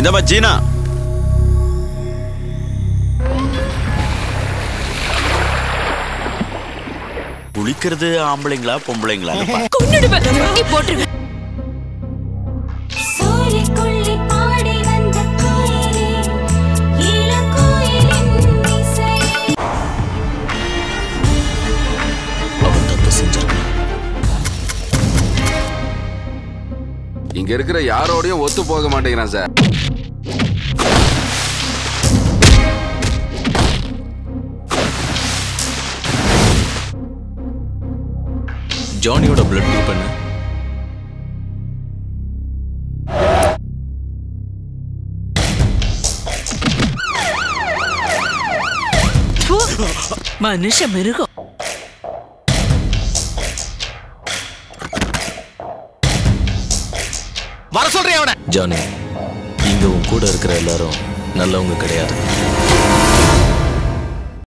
இந்தம்மா ஜீனா குளிக்கிறது ஆம்பளைங்களா பொம்பளைங்களா கொன்னுடுவேன் நீ போட்டுருங்க சோலைக்குள்ளே பாடி வந்த கோயிலே இளங்கோயிலின் இசை அவன் தப்பு செஞ்சிருக்கான் இங்க இருக்கிற யாரோடையும் ஒத்து போக மாட்டேங்கிறான் சார் ஜானியோட பிளட் குரூப் என்ன ப்பு, மனுஷ மிருகம் ஜானி இங்க உன் கூட இருக்கிற எல்லாரும் நல்லவங்க கிடையாது